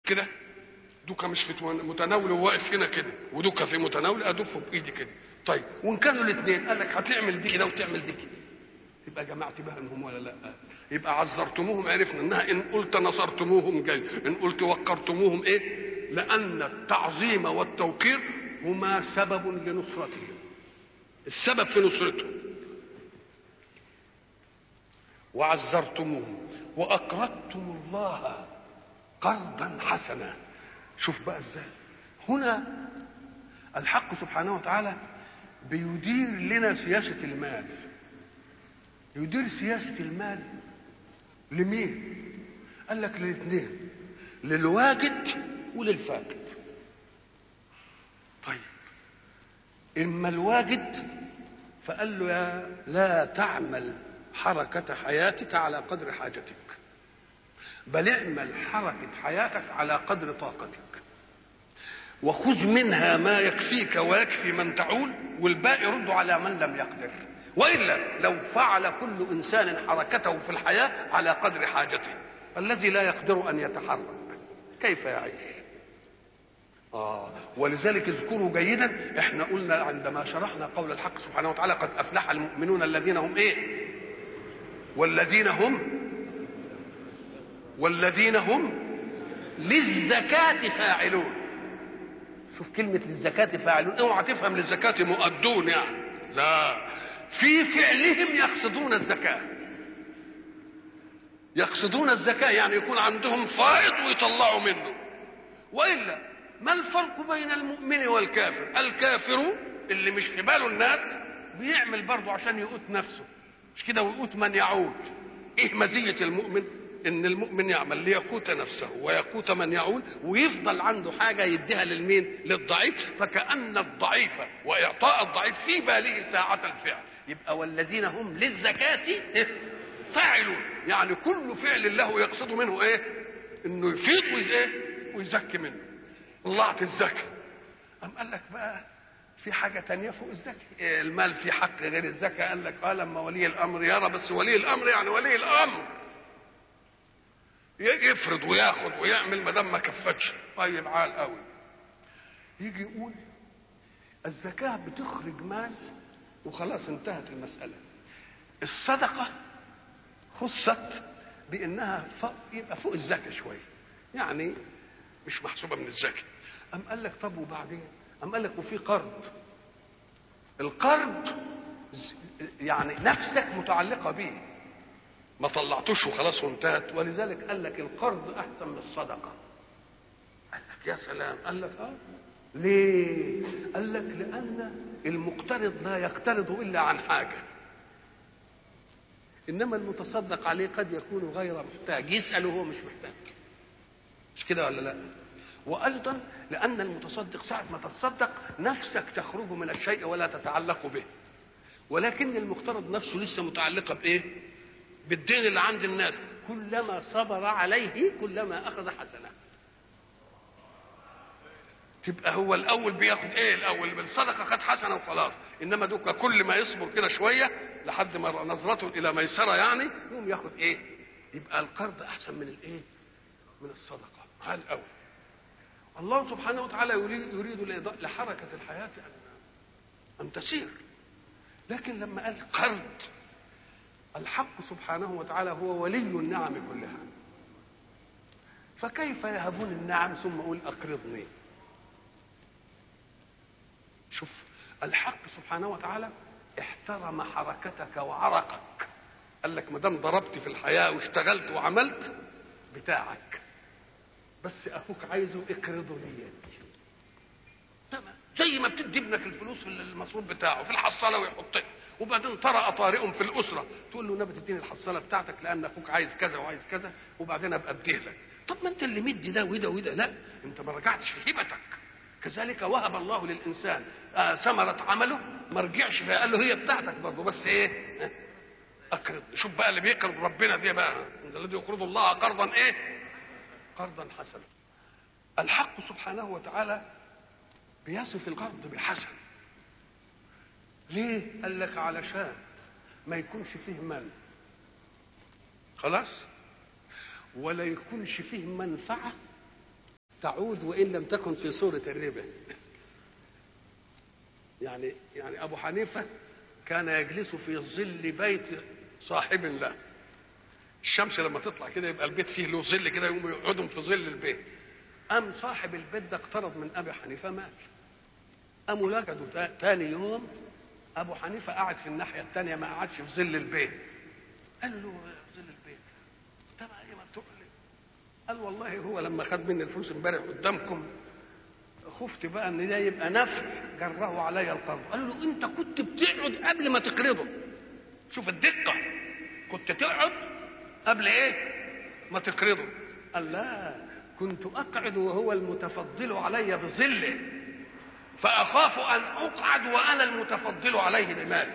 كده دوكا مش في متناول وواقف هنا كده ودوكا في متناول ادفه بايدي كده طيب وان كانوا الاثنين قال لك هتعمل دي كده وتعمل دي كده يبقى جمعت بينهم ولا لا يبقى عذرتموهم عرفنا انها ان قلت نصرتموهم جاي ان قلت وقرتموهم ايه لان التعظيم والتوقير هما سبب لنصرتهم السبب في نصرتهم وعزرتموهم واقرضتم الله قرضا حسنا شوف بقى ازاي هنا الحق سبحانه وتعالى بيدير لنا سياسة المال يدير سياسة المال لمين قال لك للاثنين للواجد وللفاقد طيب اما الواجد فقال له يا لا تعمل حركة حياتك على قدر حاجتك بل اعمل حركة حياتك على قدر طاقتك وخذ منها ما يكفيك ويكفي من تعول والباقي رد على من لم يقدر والا لو فعل كل انسان حركته في الحياه على قدر حاجته الذي لا يقدر ان يتحرك كيف يعيش آه ولذلك اذكروا جيدا احنا قلنا عندما شرحنا قول الحق سبحانه وتعالى قد افلح المؤمنون الذين هم ايه والذين هم والذين هم للزكاة فاعلون شوف كلمة للزكاة فاعلون اوعى تفهم للزكاة مؤدون يعني لا في فعلهم يقصدون الزكاة يقصدون الزكاة يعني يكون عندهم فائض ويطلعوا منه وإلا ما الفرق بين المؤمن والكافر الكافر اللي مش في باله الناس بيعمل برضه عشان يقوت نفسه مش كده ويقوت من يعود ايه مزية المؤمن ان المؤمن يعمل ليقوت نفسه ويقوت من يعول ويفضل عنده حاجه يديها للمين للضعيف فكأن الضعيف واعطاء الضعيف في باله ساعة الفعل يبقى والذين هم للزكاة فاعلون يعني كل فعل له يقصد منه ايه انه يفيض ايه ويزكي منه طلعت الزكاة أم قال لك بقى في حاجة تانية فوق الزكاة إيه المال في حق غير الزكاة قال لك اه لما ولي الأمر يرى بس ولي الأمر يعني ولي الأمر يفرض وياخد ويعمل ما دام ما كفتش طيب عال قوي يجي يقول الزكاة بتخرج مال وخلاص انتهت المسألة الصدقة خصت بأنها فوق يبقى فوق الزكاة شوية يعني مش محسوبة من الزكاة أم قال لك طب وبعدين أم قال لك وفي قرض القرض يعني نفسك متعلقة به ما طلعتوش وخلاص وانتهت ولذلك قال لك القرض احسن من الصدقه قال لك يا سلام قال لك اه ليه قال لك لان المقترض لا يقترض الا عن حاجه انما المتصدق عليه قد يكون غير محتاج يسال وهو مش محتاج مش كده ولا لا وايضا لان المتصدق ساعه ما تتصدق نفسك تخرج من الشيء ولا تتعلق به ولكن المقترض نفسه لسه متعلقه بايه بالدين اللي عند الناس كلما صبر عليه كلما اخذ حسنه تبقى هو الاول بياخد ايه الاول بالصدقه خد حسنه وخلاص انما دوكا كل ما يصبر كده شويه لحد ما نظرته الى ميسره يعني يقوم ياخد ايه يبقى القرض احسن من الايه من الصدقه على الاول الله سبحانه وتعالى يريد يريد لحركه الحياه ان ان تسير لكن لما قال قرض الحق سبحانه وتعالى هو ولي النعم كلها فكيف يهبون النعم ثم اقول اقرضني شوف الحق سبحانه وتعالى احترم حركتك وعرقك قال لك ما دام ضربت في الحياه واشتغلت وعملت بتاعك بس اخوك عايزه اقرضه لي تمام زي ما بتدي ابنك الفلوس في المصروف بتاعه في الحصاله ويحطها وبعدين طرأ طارئ في الأسرة تقول له نبي تديني الحصالة بتاعتك لأن أخوك عايز كذا وعايز كذا وبعدين أبقى أديه لك طب ما أنت اللي مدي ده وده وده لا أنت ما رجعتش في هبتك كذلك وهب الله للإنسان آه ثمرة عمله ما رجعش فيها قال له هي بتاعتك برضه بس إيه أقرض شوف بقى اللي بيقرض ربنا دي بقى الذي يقرض الله قرضا إيه قرضا حسنا الحق سبحانه وتعالى بيصف القرض بالحسن ليه؟ قال لك علشان ما يكونش فيه مال خلاص ولا يكونش فيه منفعة تعود وان لم تكن في صوره الربا يعني يعني ابو حنيفه كان يجلس في ظل بيت صاحب له الشمس لما تطلع كده يبقى البيت فيه له ظل كده يقوموا يقعدوا في ظل البيت قام صاحب البيت ده اقترض من ابي حنيفه مال قاموا وجدوا تاني يوم ابو حنيفه قعد في الناحيه الثانيه ما قعدش في ظل البيت قال له في ظل البيت طب ايه ما تقول لي قال والله هو لما خد مني الفلوس امبارح قدامكم خفت بقى ان ده يبقى نفع جره علي القرض قال له انت كنت بتقعد قبل ما تقرضه شوف الدقه كنت تقعد قبل ايه ما تقرضه قال لا كنت اقعد وهو المتفضل علي بظله فاخاف ان اقعد وانا المتفضل عليه بمالي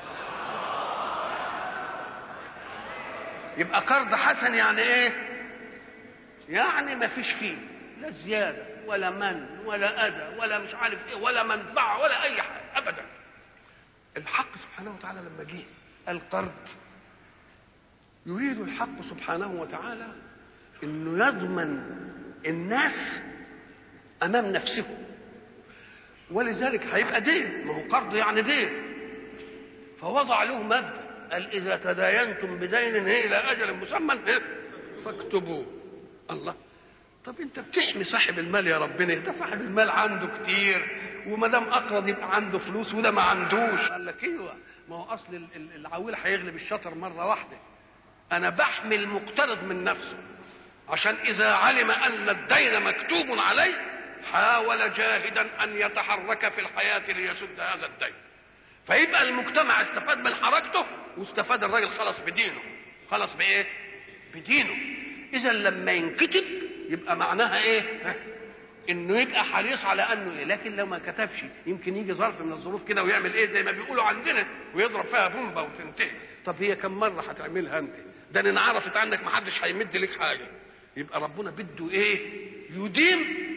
يبقى قرض حسن يعني ايه يعني ما فيش فيه لا زياده ولا من ولا اذى ولا مش عارف ايه ولا منفعه ولا اي حاجه ابدا الحق سبحانه وتعالى لما جه القرض يريد الحق سبحانه وتعالى انه يضمن الناس امام نفسه ولذلك هيبقى دين ما هو قرض يعني دين فوضع له مبدا قال اذا تداينتم بدين الى اجل مسمى فاكتبوه الله طب انت بتحمي صاحب المال يا ربنا ده صاحب المال عنده كتير وما دام اقرض يبقى عنده فلوس وده ما عندوش قال لك ايوه ما هو اصل العويل هيغلب الشطر مره واحده انا بحمي المقترض من نفسه عشان اذا علم ان الدين مكتوب عليه حاول جاهدا ان يتحرك في الحياه ليسد هذا الدين فيبقى المجتمع استفاد من حركته واستفاد الراجل خلص بدينه خلص بايه بدينه اذا لما ينكتب يبقى معناها ايه انه يبقى حريص على انه ايه لكن لو ما كتبش يمكن يجي ظرف من الظروف كده ويعمل ايه زي ما بيقولوا عندنا ويضرب فيها بومبا وتنتهي طب هي كم مره هتعملها انت ده ان عرفت عنك ما حدش هيمد لك حاجه يبقى ربنا بده ايه يديم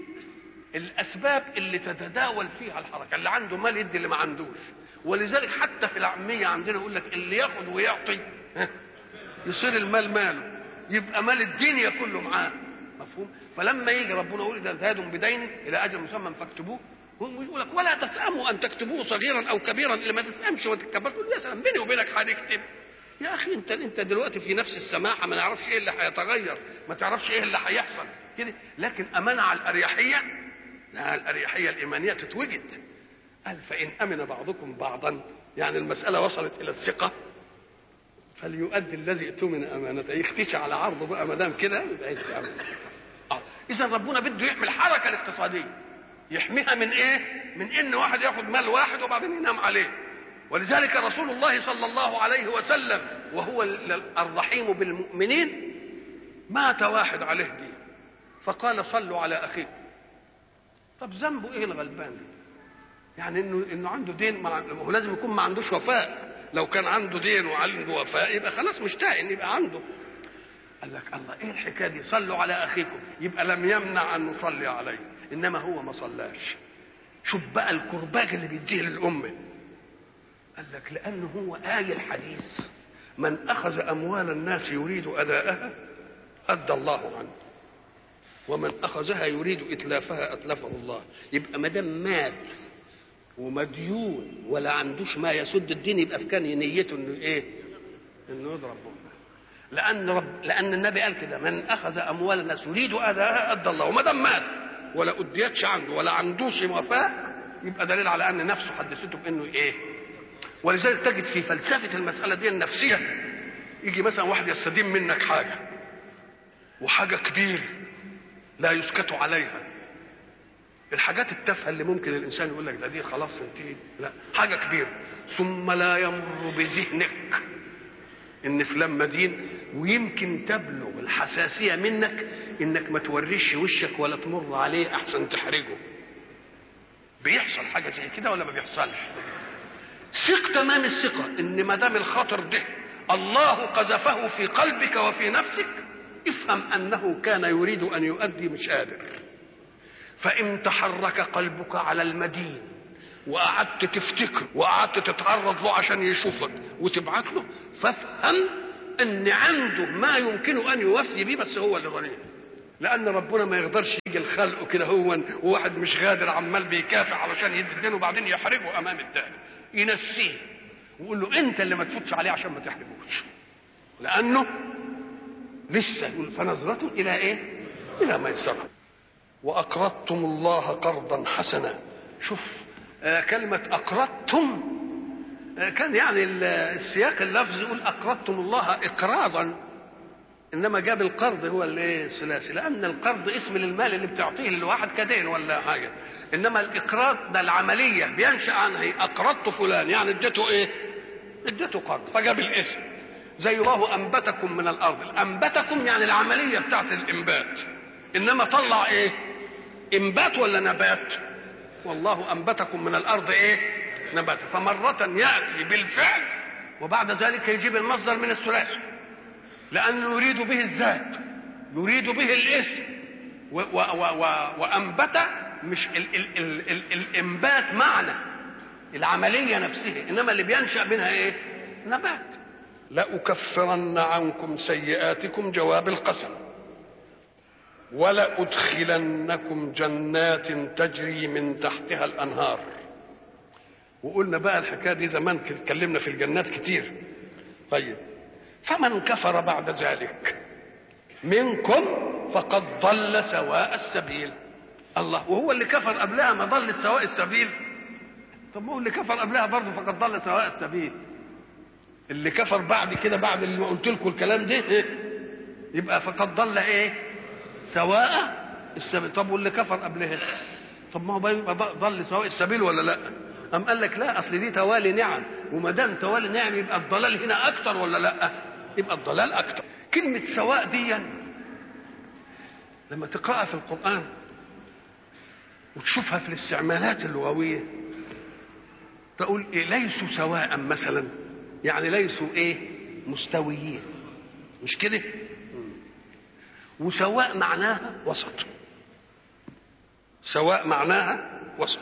الاسباب اللي تتداول فيها الحركه اللي عنده مال يدي اللي ما عندوش ولذلك حتى في العاميه عندنا يقول لك اللي ياخد ويعطي يصير المال ماله يبقى مال الدنيا كله معاه مفهوم فلما يجي ربنا يقول اذا انتهيتم بدين الى اجل مسمى فاكتبوه يقول لك ولا تسأموا ان تكتبوه صغيرا او كبيرا اللي ما تسأمش وما تتكبرش يا سلام بيني وبينك هنكتب يا اخي انت انت دلوقتي في نفس السماحه ما نعرفش ايه اللي هيتغير ما تعرفش ايه اللي هيحصل كده لكن امانه على الاريحيه لا الاريحيه الايمانيه تتوجد قال فان امن بعضكم بعضا يعني المساله وصلت الى الثقه فليؤدي الذي اؤتمن امانته يختش على عرضه بقى ما دام كده يبقى يتعمل آه. اذا ربنا بده يحمي الحركه الاقتصاديه يحميها من ايه من ان واحد ياخد مال واحد وبعدين ينام عليه ولذلك رسول الله صلى الله عليه وسلم وهو الرحيم بالمؤمنين مات واحد عليه دين فقال صلوا على اخيكم طب ذنبه ايه الغلبان ده يعني انه انه عنده دين مع هو لازم يكون ما عندوش وفاء لو كان عنده دين وعنده وفاء يبقى خلاص مشتاق ان يبقى عنده قال لك الله ايه الحكايه دي صلوا على اخيكم يبقى لم يمنع ان نصلي عليه انما هو ما صلاش شوف بقى الكرباج اللي بيديه للامه قال لك لانه هو آية الحديث من اخذ اموال الناس يريد اداءها ادى الله عنه ومن اخذها يريد اتلافها اتلفه الله يبقى ما دام مال ومديون ولا عندوش ما يسد الدين يبقى في كان نيته انه ايه؟ انه يضرب بهم لان رب لان النبي قال كده من اخذ اموال الناس يريد اداءها ادى الله وما دام مات ولا اديتش عنده ولا عندوش وفاء يبقى دليل على ان نفسه حدثته بانه ايه؟ ولذلك تجد في فلسفه المساله دي النفسيه يجي مثلا واحد يستدين منك حاجه وحاجه كبيره لا يسكت عليها الحاجات التافهه اللي ممكن الانسان يقول لك ده دي خلاص انتهت لا حاجه كبيره ثم لا يمر بذهنك ان فلان مدين ويمكن تبلغ الحساسيه منك انك ما توريش وشك ولا تمر عليه احسن تحرجه بيحصل حاجه زي كده ولا ما بيحصلش ثق تمام الثقه ان ما دام الخطر ده الله قذفه في قلبك وفي نفسك افهم انه كان يريد ان يؤدي مش قادر فان تحرك قلبك على المدين وقعدت تفتكر وقعدت تتعرض له عشان يشوفك وتبعت له فافهم ان عنده ما يمكن ان يوفي به بس هو اللي غني لان ربنا ما يقدرش يجي الخلق كده هو وواحد مش غادر عمال بيكافح علشان يدي الدين وبعدين يحرجه امام التاني ينسيه ويقول له انت اللي ما تفوتش عليه عشان ما تحرجوش لانه لسه يقول فنظرة الى ايه الى ميسرة واقرضتم الله قرضا حسنا شوف آه كلمة اقرضتم آه كان يعني السياق اللفظ يقول اقرضتم الله اقراضا انما جاب القرض هو الايه الثلاثي لان القرض اسم للمال اللي بتعطيه لواحد كدين ولا حاجه انما الاقراض ده العمليه بينشا عنها اقرضت فلان يعني اديته ايه اديته قرض فجاب الاسم زي الله انبتكم من الارض انبتكم يعني العمليه بتاعت الانبات انما طلع ايه انبات ولا نبات والله انبتكم من الارض ايه نبات فمره ياتي بالفعل وبعد ذلك يجيب المصدر من الثلاثي لأنه يريد به الذات يريد به الاسم و و و و وأنبت مش ال ال ال ال الإنبات معنى العملية نفسها إنما اللي بينشأ منها إيه؟ نبات لأكفرن عنكم سيئاتكم جواب القسم ولأدخلنكم جنات تجري من تحتها الأنهار وقلنا بقى الحكاية دي زمان اتكلمنا في الجنات كتير طيب فمن كفر بعد ذلك منكم فقد ضل سواء السبيل الله وهو اللي كفر قبلها ما ضل سواء السبيل طب ما هو اللي كفر قبلها برضه فقد ضل سواء السبيل اللي كفر بعد كده بعد اللي قلت لكم الكلام ده إيه؟ يبقى فقد ضل ايه سواء السبيل طب واللي كفر قبلها طب ما هو يبقى ضل سواء السبيل ولا لا أم قال لك لا أصل دي توالي نعم وما دام توالي نعم يبقى الضلال هنا أكتر ولا لا؟ يبقى الضلال أكتر. كلمة سواء دي لما تقرأها في القرآن وتشوفها في الاستعمالات اللغوية تقول إيه ليسوا سواء مثلا يعني ليسوا إيه؟ مستويين مش كده؟ وسواء معناها وسط سواء معناها وسط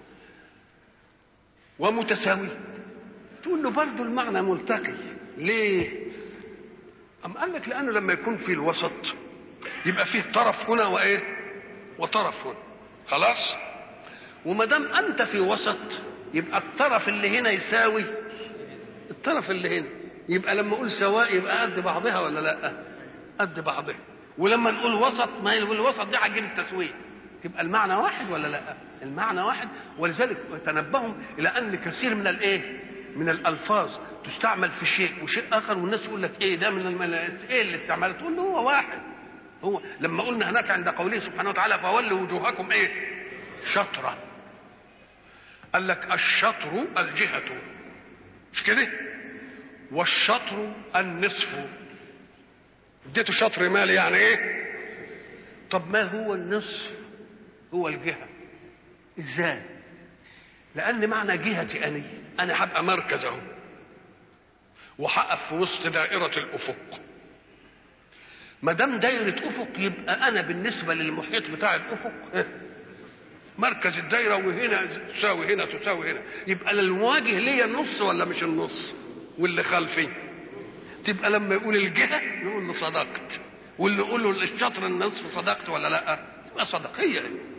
ومتساوي تقول له برضه المعنى ملتقي ليه أم قال لك لأنه لما يكون في الوسط يبقى فيه طرف هنا وإيه وطرف هنا خلاص وما دام أنت في وسط يبقى الطرف اللي هنا يساوي الطرف اللي هنا يبقى لما أقول سواء يبقى قد بعضها ولا لا قد بعضها ولما نقول وسط ما الوسط دي هتجيب التسويه تبقى المعنى واحد ولا لا المعنى واحد ولذلك تنبهوا الى ان كثير من الايه من الالفاظ تستعمل في شيء وشيء اخر والناس يقول لك ايه ده من المل... ايه اللي استعملت تقول له هو واحد هو لما قلنا هناك عند قوله سبحانه وتعالى فولوا وجوهكم ايه شطرة قال لك الشطر الجهة مش كده والشطر النصف اديته شطر مالي يعني ايه طب ما هو النصف هو الجهة ازاي لان معنى جهتي اني انا هبقى مركز اهو وهقف في وسط دائرة الافق ما دام دايرة افق يبقى انا بالنسبة للمحيط بتاع الافق مركز الدايرة وهنا تساوي هنا تساوي هنا يبقى المواجه ليا النص ولا مش النص واللي خلفي تبقى لما يقول الجهة نقول له صدقت واللي يقول له الشطر النصف صدقت ولا لا تبقى صدق هي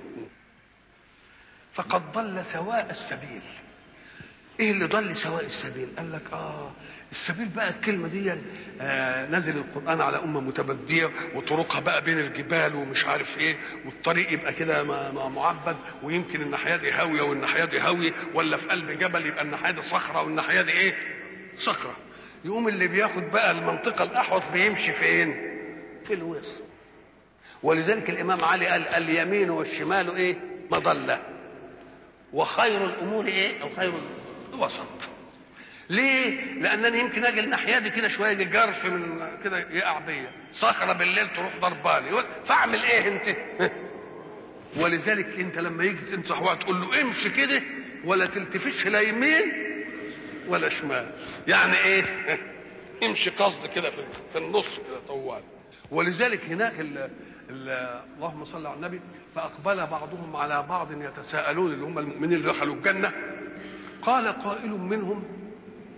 فقد ضل سواء السبيل ايه اللي ضل سواء السبيل قال لك اه السبيل بقى الكلمه دي آه نزل القران على امه متبديه وطرقها بقى بين الجبال ومش عارف ايه والطريق يبقى كده معبد ويمكن الناحيه دي هاويه والناحيه دي هاويه ولا في قلب جبل يبقى الناحيه دي صخره والناحيه دي ايه صخره يقوم اللي بياخد بقى المنطقه الاحوط بيمشي فين في الوسط ولذلك الامام علي قال اليمين والشمال ايه مضله وخير الامور ايه او خير الوسط ليه لانني يمكن اجي الناحيه دي كده شويه يجي جرف من كده يقع بيا صخره بالليل تروح ضرباني فاعمل ايه انت ولذلك انت لما يجي تنصح واحد تقول له امشي كده ولا تلتفتش لا يمين ولا شمال يعني ايه امشي قصد كده في النص كده طوال ولذلك هناك ال ال اللهم صل على النبي فاقبل بعضهم على بعض يتساءلون اللي هم المؤمنين اللي دخلوا الجنه قال قائل منهم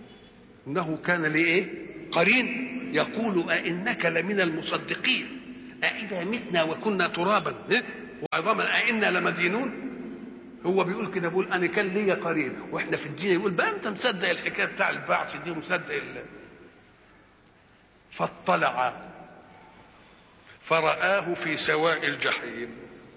انه كان لي ايه قرين يقول أئنك لمن المصدقين أإذا متنا وكنا ترابا إيه؟ وعظاما أئنا لمدينون هو بيقول كده بيقول انا كان ليا قريب واحنا في الدين يقول بقى انت مصدق الحكايه بتاع البعث دي ومصدق ال... فاطلع فرآه في سواء الجحيم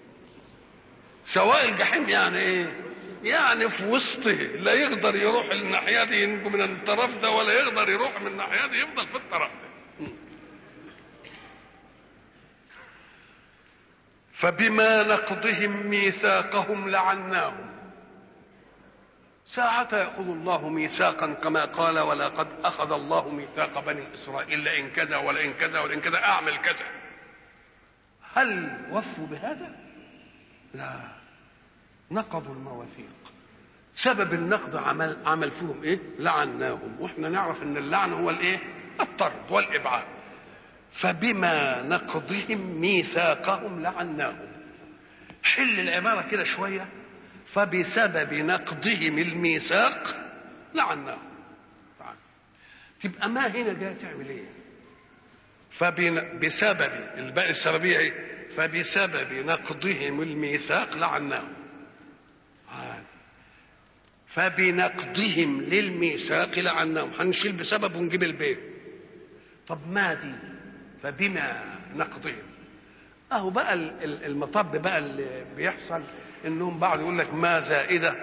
سواء الجحيم يعني ايه يعني في وسطه لا يقدر يروح الناحيه دي ينجو من الطرف ده ولا يقدر يروح من الناحيه دي يفضل في الطرف ده فبما نقضهم ميثاقهم لعناهم ساعة يأخذ الله ميثاقا كما قال ولقد أخذ الله ميثاق بني إسرائيل لئن كذا ولئن كذا ولئن كذا أعمل كذا هل وفوا بهذا؟ لا نقضوا المواثيق سبب النقض عمل عمل فيهم ايه؟ لعناهم واحنا نعرف ان اللعن هو الايه؟ الطرد والابعاد فبما نقضهم ميثاقهم لعناهم حل العبارة كده شوية فبسبب نقضهم الميثاق لعناهم تعال. تبقى ما هنا جاية تعمل ايه فبسبب الباقي السببية ايه فبسبب نقضهم الميثاق لعناهم عاد. فبنقضهم للميثاق لعناهم هنشيل بسبب ونجيب البيت طب ما دي فبما نقضهم اهو بقى المطب بقى اللي بيحصل انهم بعض يقول لك ما زائده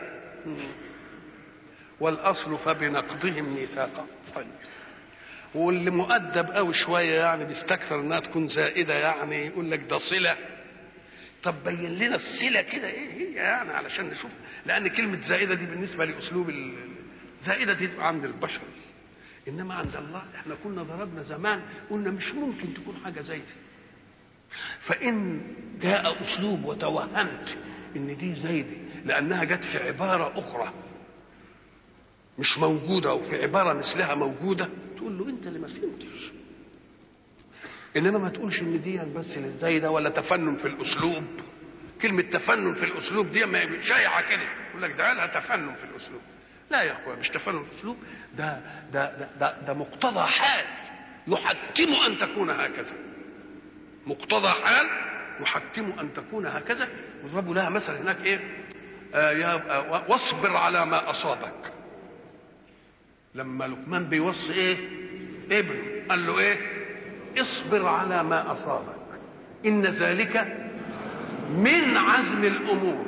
والاصل فبنقضهم ميثاقا طيب واللي مؤدب قوي شويه يعني بيستكثر انها تكون زائده يعني يقول لك ده صله طب بين لنا الصله كده ايه هي يعني علشان نشوف لان كلمه زائده دي بالنسبه لاسلوب زائده دي عند البشر انما عند الله احنا كنا ضربنا زمان قلنا مش ممكن تكون حاجه زي دي فان جاء اسلوب وتوهمت ان دي زي دي لانها جت في عباره اخرى مش موجوده وفي عباره مثلها موجوده تقول له انت اللي ما فهمتش انما ما تقولش ان دي بس زي ده ولا تفنن في الاسلوب كلمه تفنن في الاسلوب دي ما شايعه كده يقول لك ده لها تفنن في الاسلوب لا يا اخويا مش تفنن في الاسلوب ده ده ده ده, ده مقتضى حال يحتم ان تكون هكذا مقتضى حال يحتم ان تكون هكذا وضربوا لها مثل هناك ايه آه يا آه واصبر على ما اصابك لما لقمان بيوصي ايه ابنه قال له ايه اصبر على ما اصابك ان ذلك من عزم الامور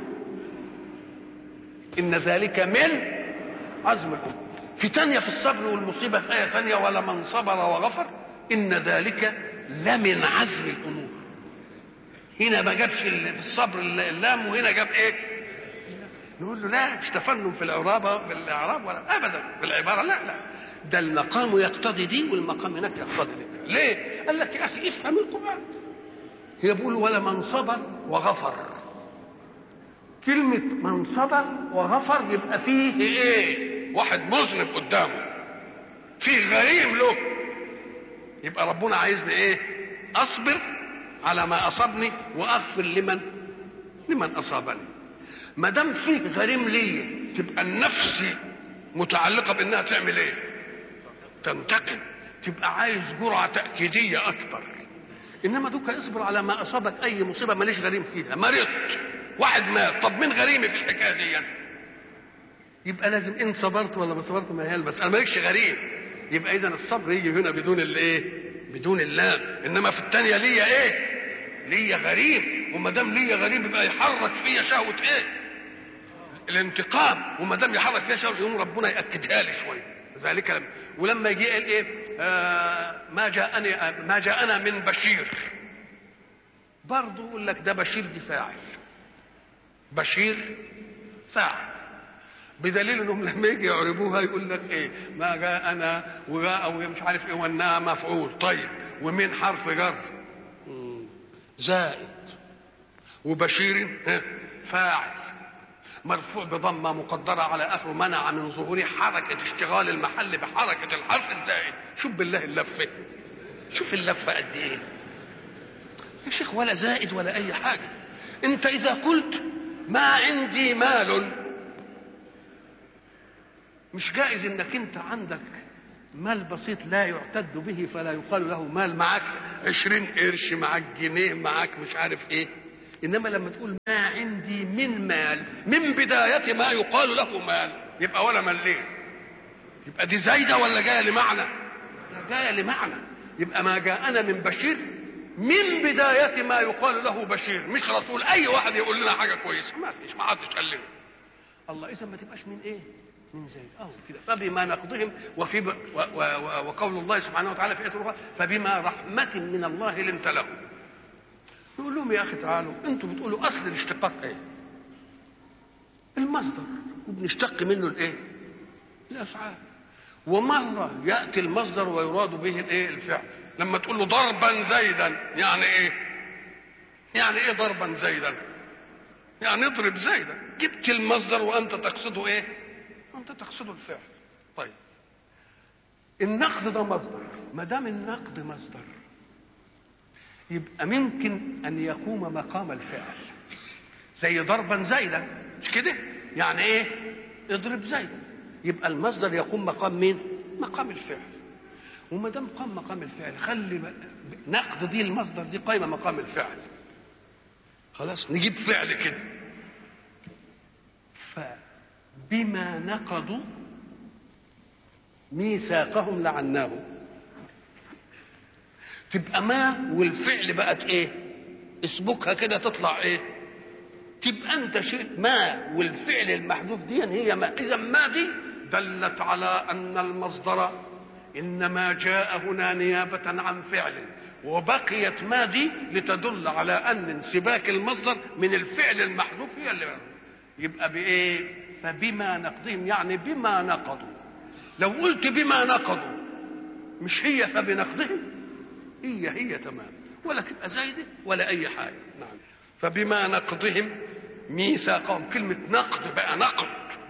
ان ذلك من عزم الامور في تانية في الصبر والمصيبة في آية تانية ولمن صبر وغفر إن ذلك لمن عزم الأمور هنا ما جابش في الصبر اللام وهنا جاب إيه نقول له لا مش تفنن في العرابة بالإعراب ولا أبدا بالعبارة لا لا ده المقام يقتضي دي والمقام هناك يقتضي دي ليه؟ قال لك يا أخي افهم القرآن هي بيقول ولمن صبر وغفر كلمة من صبر وغفر يبقى فيه ايه؟ واحد مذنب قدامه فيه غريم له يبقى ربنا عايزني ايه؟ اصبر على ما اصابني واغفر لمن لمن اصابني. ما دام فيه غريم ليا تبقى النفس متعلقه بانها تعمل ايه؟ تنتقم تبقى عايز جرعه تاكيديه اكبر. انما دوك اصبر على ما اصابك اي مصيبه ماليش غريم فيها مرضت واحد مات طب مين غريمي في الحكايه دي يعني؟ يبقى لازم ان صبرت ولا ما صبرت ما هي المساله مالكش غريم يبقى اذا الصبر يجي هنا بدون الايه بدون اللام انما في الثانيه ليا ايه ليا غريم وما دام ليا غريم يبقى يحرك فيا شهوه ايه الانتقام وما دام يحرك فيها شهوه يقوم ربنا ياكدها لي شويه ذلك لم ولما يجي قال ايه آه ما جاءني آه ما جاءنا من بشير برضه يقول لك ده بشير دي فاعل بشير فاعل بدليل انهم لما يجي يعربوها يقول لك ايه ما جاءنا وجاء ومش عارف ايه وانها مفعول طيب ومن حرف جر زائد وبشير فاعل مرفوع بضمه مقدره على اخره منع من ظهور حركه اشتغال المحل بحركه الحرف الزائد شوف بالله اللفه شوف اللفه قد ايه يا شيخ ولا زائد ولا اي حاجه انت اذا قلت ما عندي مال مش جائز انك انت عندك مال بسيط لا يعتد به فلا يقال له مال معاك عشرين قرش معاك جنيه معاك مش عارف ايه انما لما تقول ما عندي من مال من بداية ما يقال له مال يبقى ولا ملين يبقى دي زايدة ولا جاية لمعنى جاية لمعنى يبقى ما جاءنا من بشير من بداية ما يقال له بشير مش رسول أي واحد يقول لنا حاجة كويسة ما فيش ما حدش قال لنا الله إذا ما تبقاش من إيه؟ من زيد أهو كده فبما نقضهم وفي ب... و... و... و... وقول الله سبحانه وتعالى في آية أخرى فبما رحمة من الله لنت لهم نقول لهم يا أخي تعالوا أنتم بتقولوا أصل الاشتقاق إيه؟ المصدر وبنشتق منه الإيه؟ الأفعال ومرة يأتي المصدر ويراد به الإيه؟ الفعل لما تقول له ضربا زيدا يعني ايه يعني ايه ضربا زيدا يعني اضرب زيدا جبت المصدر وانت تقصده ايه انت تقصده الفعل طيب النقد ده مصدر ما دام النقد مصدر يبقى ممكن ان يقوم مقام الفعل زي ضربا زيدا مش كده يعني ايه اضرب زيدا يبقى المصدر يقوم مقام مين مقام الفعل وما دام قام مقام الفعل خلي نقد دي المصدر دي قايمه مقام الفعل خلاص نجيب فعل كده فبما نقضوا ميثاقهم لعناهم تبقى ما والفعل بقت ايه اسبكها كده تطلع ايه تبقى انت شيء ما والفعل المحذوف دي هي ما اذا ما دي دلت على ان المصدر انما جاء هنا نيابه عن فعل وبقيت ما دي لتدل على ان انسباك المصدر من الفعل المحذوف هي اللي يبقى بايه فبما نقضهم يعني بما نقضوا لو قلت بما نقضوا مش هي فبنقضهم هي هي تمام ولا تبقى زايده ولا اي حاجه نعم فبما نقضهم ميثاقهم كلمه نقد بقى نقد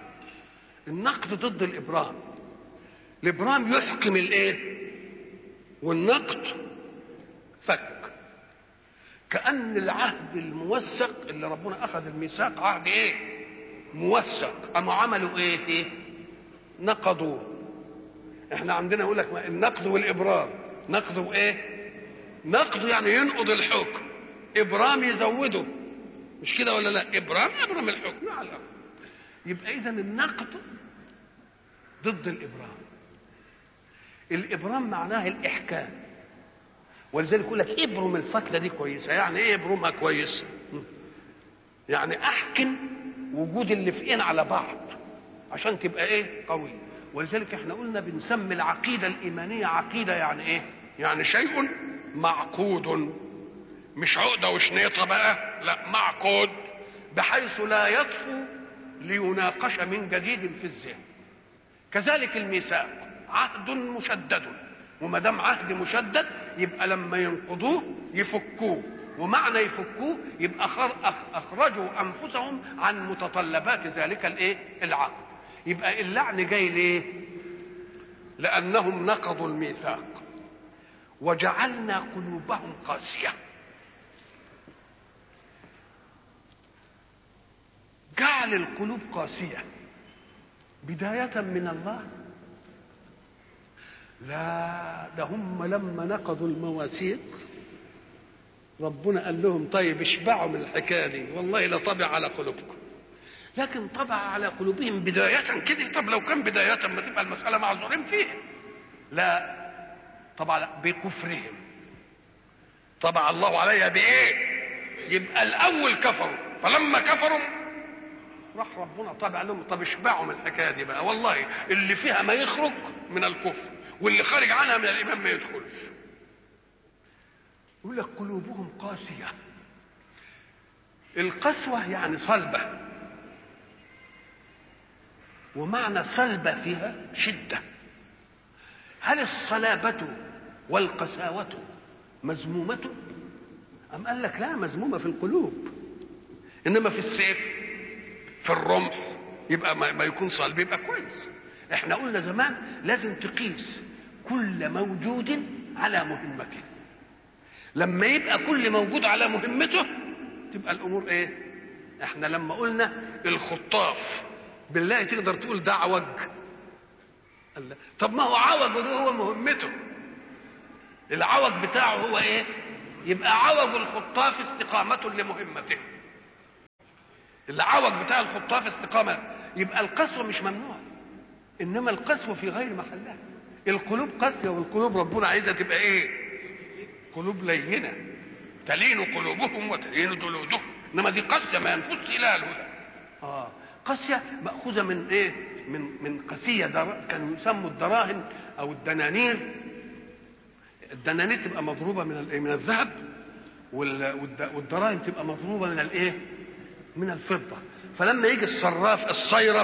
النقد ضد الابرام الابرام يحكم الايه والنقد فك كان العهد الموثق اللي ربنا اخذ الميثاق عهد ايه موثق اما عملوا ايه ايه نقضوا احنا عندنا يقول لك النقد والابرام نقد وايه نقد يعني ينقض الحكم ابرام يزوده مش كده ولا لا ابرام ابرم الحكم على الأرض. يبقى اذا النقد ضد الابرام الابرام معناه الاحكام ولذلك يقول لك ابرم الفتله دي كويسه يعني ايه ابرمها كويس يعني احكم وجود اللفئين على بعض عشان تبقى ايه قوي ولذلك احنا قلنا بنسمي العقيده الايمانيه عقيده يعني ايه يعني شيء معقود مش عقده وشنيطه بقى لا معقود بحيث لا يطفو ليناقش من جديد في الذهن كذلك الميثاق عهد مشدد وما دام عهد مشدد يبقى لما ينقضوه يفكوه ومعنى يفكوه يبقى اخرجوا انفسهم عن متطلبات ذلك الايه العقد يبقى اللعن جاي ليه لانهم نقضوا الميثاق وجعلنا قلوبهم قاسيه جعل القلوب قاسيه بدايه من الله لا ده هم لما نقضوا المواثيق ربنا قال لهم طيب اشبعوا من الحكايه دي والله لطبع على قلوبكم لكن طبع على قلوبهم بداية كده طب لو كان بداية ما تبقى المسألة معذورين فيها لا طبعا بكفرهم طبع الله عليها بإيه يبقى الأول كفروا فلما كفروا راح ربنا طبع لهم طب اشبعوا من الحكاية دي بقى والله اللي فيها ما يخرج من الكفر واللي خارج عنها من الإيمان ما يدخلش يقول لك قلوبهم قاسية القسوة يعني صلبة ومعنى صلبة فيها شدة هل الصلابة والقساوة مذمومة أم قال لك لا مذمومة في القلوب إنما في السيف في الرمح يبقى ما يكون صلب يبقى كويس احنا قلنا زمان لازم تقيس كل موجود على مهمته لما يبقى كل موجود على مهمته تبقى الامور ايه احنا لما قلنا الخطاف بالله تقدر تقول ده عوج قال لا. طب ما هو عوج وده هو مهمته العوج بتاعه هو ايه يبقى عوج الخطاف استقامة لمهمته العوج بتاع الخطاف استقامة يبقى القسوة مش ممنوعة إنما القسوة في غير محلها القلوب قاسية والقلوب ربنا عايزها تبقى إيه قلوب لينة تلين قلوبهم وتلين جلودهم إنما دي قاسية ما ينفذ إلى الهدى آه قاسية مأخوذة من إيه من من قسية در... كانوا يسموا الدراهم أو الدنانير الدنانير تبقى مضروبة من الإيه من الذهب وال... والد... والدراهم تبقى مضروبة من الإيه من الفضة فلما يجي الصراف الصيرف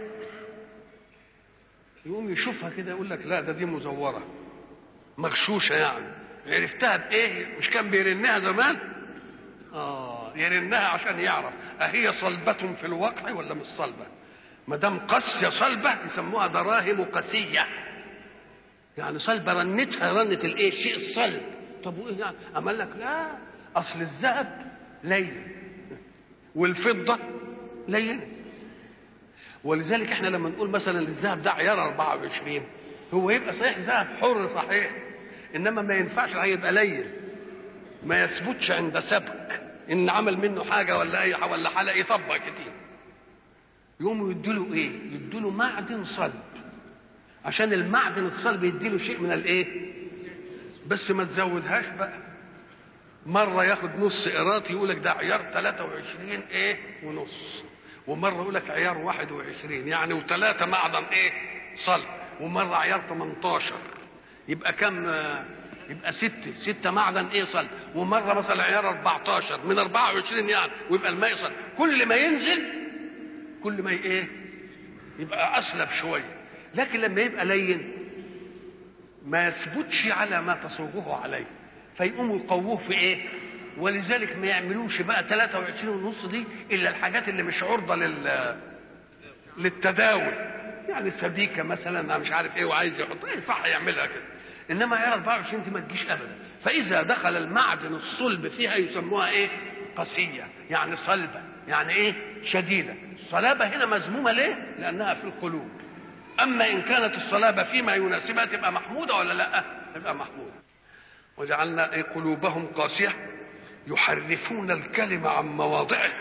يقوم يشوفها كده يقول لك لا ده دي مزورة مغشوشة يعني عرفتها بإيه مش كان بيرنها زمان آه يرنها عشان يعرف أهي صلبة في الواقع ولا مش صلبة ما دام قاسية صلبة يسموها دراهم قسية يعني صلبة رنتها رنت الايه الشيء الصلب طب وايه يعني أما لك لا أصل الذهب لين والفضة لينة ولذلك احنا لما نقول مثلا الذهب ده عيار 24 هو يبقى صحيح ذهب حر صحيح انما ما ينفعش هيبقى لين ما يثبتش عند سبك ان عمل منه حاجه ولا اي حاجه ولا حلقه يطبق كتير يقوموا يديله ايه يديله معدن صلب عشان المعدن الصلب يديله شيء من الايه بس ما تزودهاش بقى مرة ياخد نص قيراط يقول لك ده عيار 23 ايه ونص ومرة يقول لك عيار 21 يعني وثلاثة معدن ايه صلب ومرة عيار 18 يبقى كم يبقى ستة ستة معدن ايه صلب ومرة مثلا عيار 14 من 24 يعني ويبقى الماء صلب كل ما ينزل كل ما ايه يبقى أسلب شوية لكن لما يبقى لين ما يثبتش على ما تصوغه عليه فيقوموا يقووه في ايه ولذلك ما يعملوش بقى 23 ونص دي الا الحاجات اللي مش عرضه لل للتداول يعني السبيكه مثلا انا مش عارف ايه وعايز يحط ايه صح يعملها كده انما عيار 24 دي ما تجيش ابدا فاذا دخل المعدن الصلب فيها يسموها ايه قسيه يعني صلبه يعني ايه شديده الصلابه هنا مذمومه ليه لانها في القلوب اما ان كانت الصلابه فيما يناسبها تبقى محموده ولا لا تبقى محموده وجعلنا أي قلوبهم قاسية يحرفون الكلمة عن مواضعه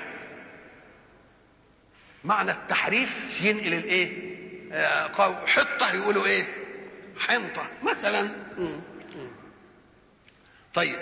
معنى التحريف ينقل الايه آه حطة يقولوا ايه حنطة مثلا طيب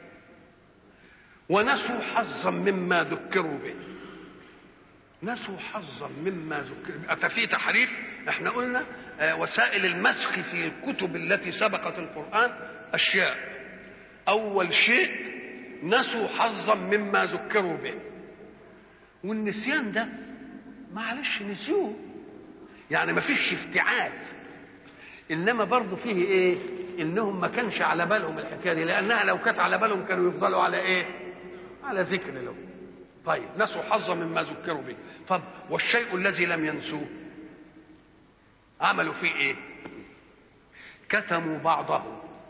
ونسوا حظا مما ذكروا به نسوا حظا مما ذكروا أتى في تحريف احنا قلنا آه وسائل المسخ في الكتب التي سبقت القرآن أشياء أول شيء نسوا حظا مما ذكروا به والنسيان ده معلش نسيوه يعني ما فيش افتعال انما برضه فيه ايه انهم ما كانش على بالهم الحكايه دي لانها لو كانت على بالهم كانوا يفضلوا على ايه على ذكر له طيب نسوا حظا مما ذكروا به طب والشيء الذي لم ينسوه عملوا فيه ايه كتموا بعضه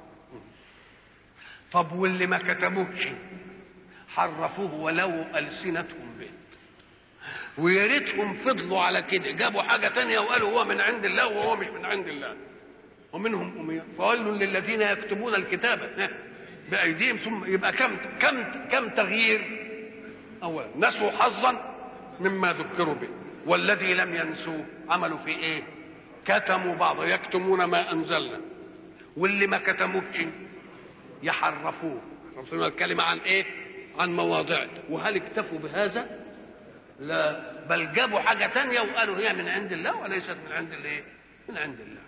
طب واللي ما كتبوهش حرفوه ولو ألسنتهم به ويا ريتهم فضلوا على كده جابوا حاجة تانية وقالوا هو من عند الله وهو مش من عند الله ومنهم أمية فويل للذين يكتبون الكتابة بأيديهم ثم يبقى كم كم كم تغيير أولا نسوا حظا مما ذكروا به والذي لم ينسوه عملوا في ايه كتموا بعض يكتمون ما انزلنا واللي ما كتموش يحرفوه يحرفون الكلمة عن ايه عن مواضعه وهل اكتفوا بهذا لا بل جابوا حاجة تانية وقالوا هي من عند الله وليست من عند الايه من عند الله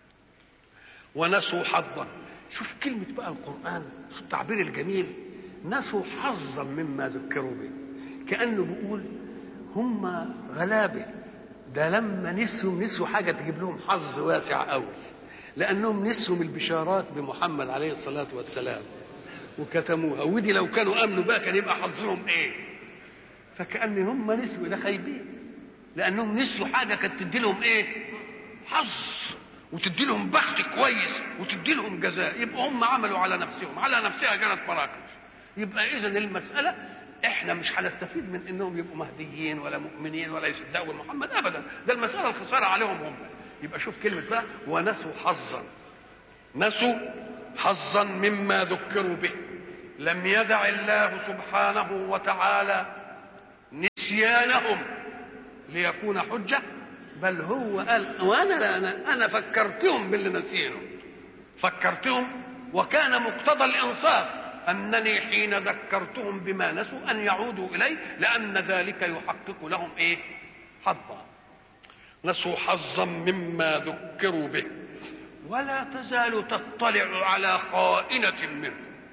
ونسوا حظا شوف كلمة بقى القرآن شوف التعبير الجميل نسوا حظا مما ذكروا به كأنه بيقول هم غلابة ده لما نسوا نسوا حاجة تجيب لهم حظ واسع قوي لأنهم نسوا من البشارات بمحمد عليه الصلاة والسلام وكتموها ودي لو كانوا امنوا بقى كان يبقى حظهم ايه فكأن هم نسوا ده خايبين لانهم نسوا حاجه كانت تدي لهم ايه حظ وتدي لهم بخت كويس وتدي لهم جزاء يبقى هم عملوا على نفسهم على نفسها جنت مراكز يبقى اذا المساله احنا مش هنستفيد من انهم يبقوا مهديين ولا مؤمنين ولا يصدقوا محمد ابدا ده المساله الخساره عليهم هم يبقى شوف كلمه بقى ونسوا حظا نسوا حظا مما ذكروا به لم يدع الله سبحانه وتعالى نسيانهم ليكون حجه بل هو قال وانا انا انا فكرتهم باللي نسينه فكرتهم وكان مقتضى الانصاف انني حين ذكرتهم بما نسوا ان يعودوا اليه لان ذلك يحقق لهم ايه حظا نسوا حظا مما ذكروا به ولا تزال تطلع على خائنة منه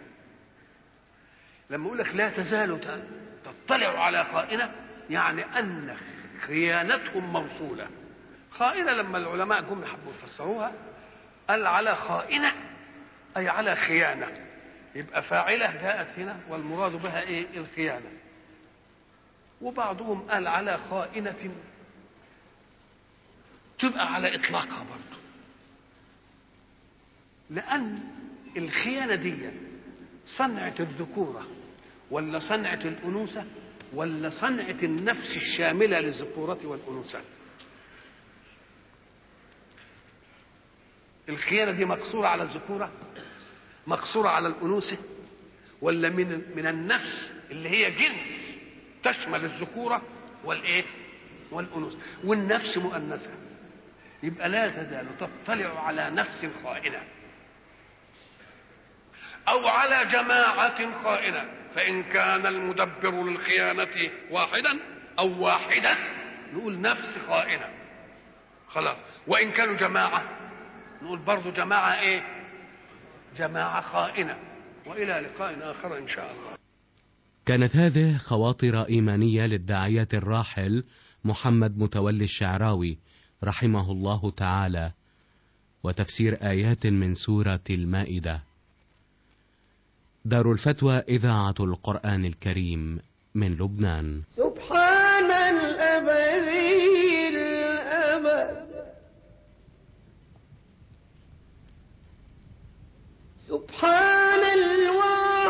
لما أقول لك لا تزال تطلع على خائنة يعني أن خيانتهم موصولة خائنة لما العلماء جم حبوا يفسروها قال على خائنة أي على خيانة يبقى فاعلة جاءت هنا والمراد بها إيه الخيانة وبعضهم قال على خائنة تبقى على إطلاقها برضه لأن الخيانة دي صنعة الذكورة ولا صنعة الأنوثة ولا صنعة النفس الشاملة للذكورة والأنوثة الخيانة دي مقصورة على الذكورة مقصورة على الأنوثة ولا من من النفس اللي هي جنس تشمل الذكورة والإيه؟ والأنوثة والنفس مؤنثة يبقى لا تزال تطلع على نفس خائنة أو على جماعة خائنة فإن كان المدبر للخيانة واحدا أو واحدة نقول نفس خائنة خلاص وإن كانوا جماعة نقول برضو جماعة إيه جماعة خائنة وإلى لقاء آخر إن شاء الله كانت هذه خواطر إيمانية للداعية الراحل محمد متولي الشعراوي رحمه الله تعالى وتفسير آيات من سورة المائدة دار الفتوى إذاعة القرآن الكريم من لبنان سبحان الأبدي الأبد سبحان